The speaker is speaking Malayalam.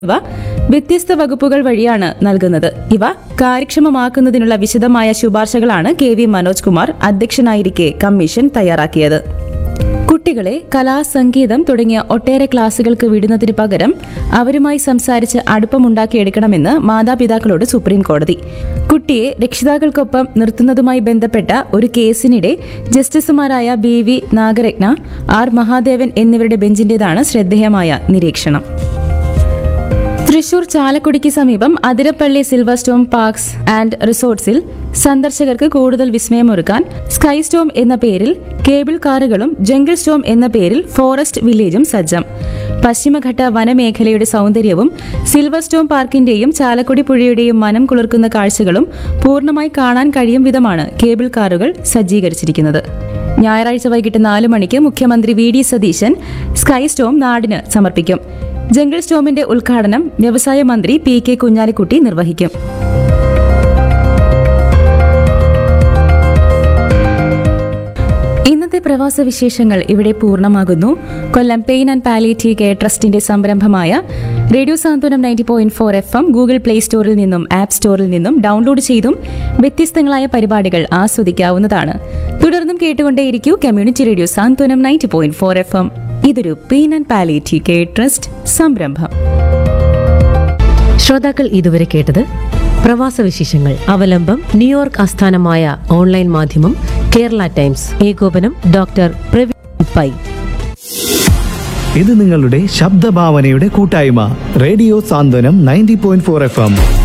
ഇവ വ്യത്യസ്ത വകുപ്പുകൾ വഴിയാണ് നൽകുന്നത് ഇവ കാര്യക്ഷമമാക്കുന്നതിനുള്ള വിശദമായ ശുപാർശകളാണ് കെ വി മനോജ് കുമാർ അധ്യക്ഷനായിരിക്കെ കമ്മീഷൻ തയ്യാറാക്കിയത് കുട്ടികളെ കലാ സംഗീതം തുടങ്ങിയ ഒട്ടേറെ ക്ലാസുകൾക്ക് വിടുന്നതിന് പകരം അവരുമായി സംസാരിച്ച് അടുപ്പമുണ്ടാക്കിയെടുക്കണമെന്ന് മാതാപിതാക്കളോട് സുപ്രീം കോടതി കുട്ടിയെ രക്ഷിതാക്കൾക്കൊപ്പം നിർത്തുന്നതുമായി ബന്ധപ്പെട്ട ഒരു കേസിനിടെ ജസ്റ്റിസുമാരായ B V Nagarathna R Mahadevan എന്നിവരുടെ ബെഞ്ചിന്റേതാണ് ശ്രദ്ധേയമായ നിരീക്ഷണം തൃശൂർ ചാലക്കുടിക്ക് സമീപം Athirappilly Silver Storm Parks and റിസോർട്ട്സിൽ സന്ദർശകർക്ക് കൂടുതൽ വിസ്മയമൊരുക്കാൻ സ്കൈ സ്റ്റോം എന്ന പേരിൽ കേബിൾ കാറുകളും ജംഗിൾ സ്റ്റോം എന്ന പേരിൽ ഫോറസ്റ്റ് വില്ലേജും സജ്ജം പശ്ചിമഘട്ട വനമേഖലയുടെ സൗന്ദര്യവും സിൽവർ സ്റ്റോം പാർക്കിന്റെയും ചാലക്കുടി പുഴയുടെയും മനം കുളിർക്കുന്ന കാഴ്ചകളും പൂർണ്ണമായി കാണാൻ കഴിയും വിധമാണ് കേബിൾ കാറുകൾ സജ്ജീകരിച്ചിരിക്കുന്നത് ഞായറാഴ്ച വൈകിട്ട് നാല് മണിക്ക് മുഖ്യമന്ത്രി V D Satheesan Sky Storm നാടിന് സമർപ്പിക്കും ജംഗിൾ സ്റ്റോമിന്റെ ഉദ്ഘാടനം വ്യവസായ മന്ത്രി പി കെ കുഞ്ഞാലിക്കുട്ടി നിർവഹിക്കും ഇന്നത്തെ പ്രവാസ വിശേഷങ്ങൾ ഇവിടെ പൂർണ്ണമാകുന്നു Kollam pain and palliative care ട്രസ്റ്റിന്റെ സംരംഭമായ radio Santhwanam ninety point four F M Google Play സ്റ്റോറിൽ നിന്നും ആപ്പ് സ്റ്റോറിൽ നിന്നും ഡൗൺലോഡ് ചെയ്തും വ്യത്യസ്തങ്ങളായ പരിപാടികൾ ആസ്വദിക്കാവുന്നതാണ് തുടർന്നും കേട്ടുകൊണ്ടേയിരിക്കൂ community radio Santhwanam ninety point four F M ഇതൊരു pain and palliative care trust സംരംഭം ശ്രോതാക്കൾ ഇതുവരെ കേട്ടത് പ്രവാസ വിശേഷങ്ങൾ അവലംബം ന്യൂയോർക്ക് ആസ്ഥാനമായ ഓൺലൈൻ മാധ്യമം കേരള ടൈംസ് ഏകോപനം ഡോക്ടർ പ്രവീൺ പൈ ഇത് നിങ്ങളുടെ ശബ്ദഭാവനയുടെ കൂട്ടായ്മ radio Santhwanam ninety point four F M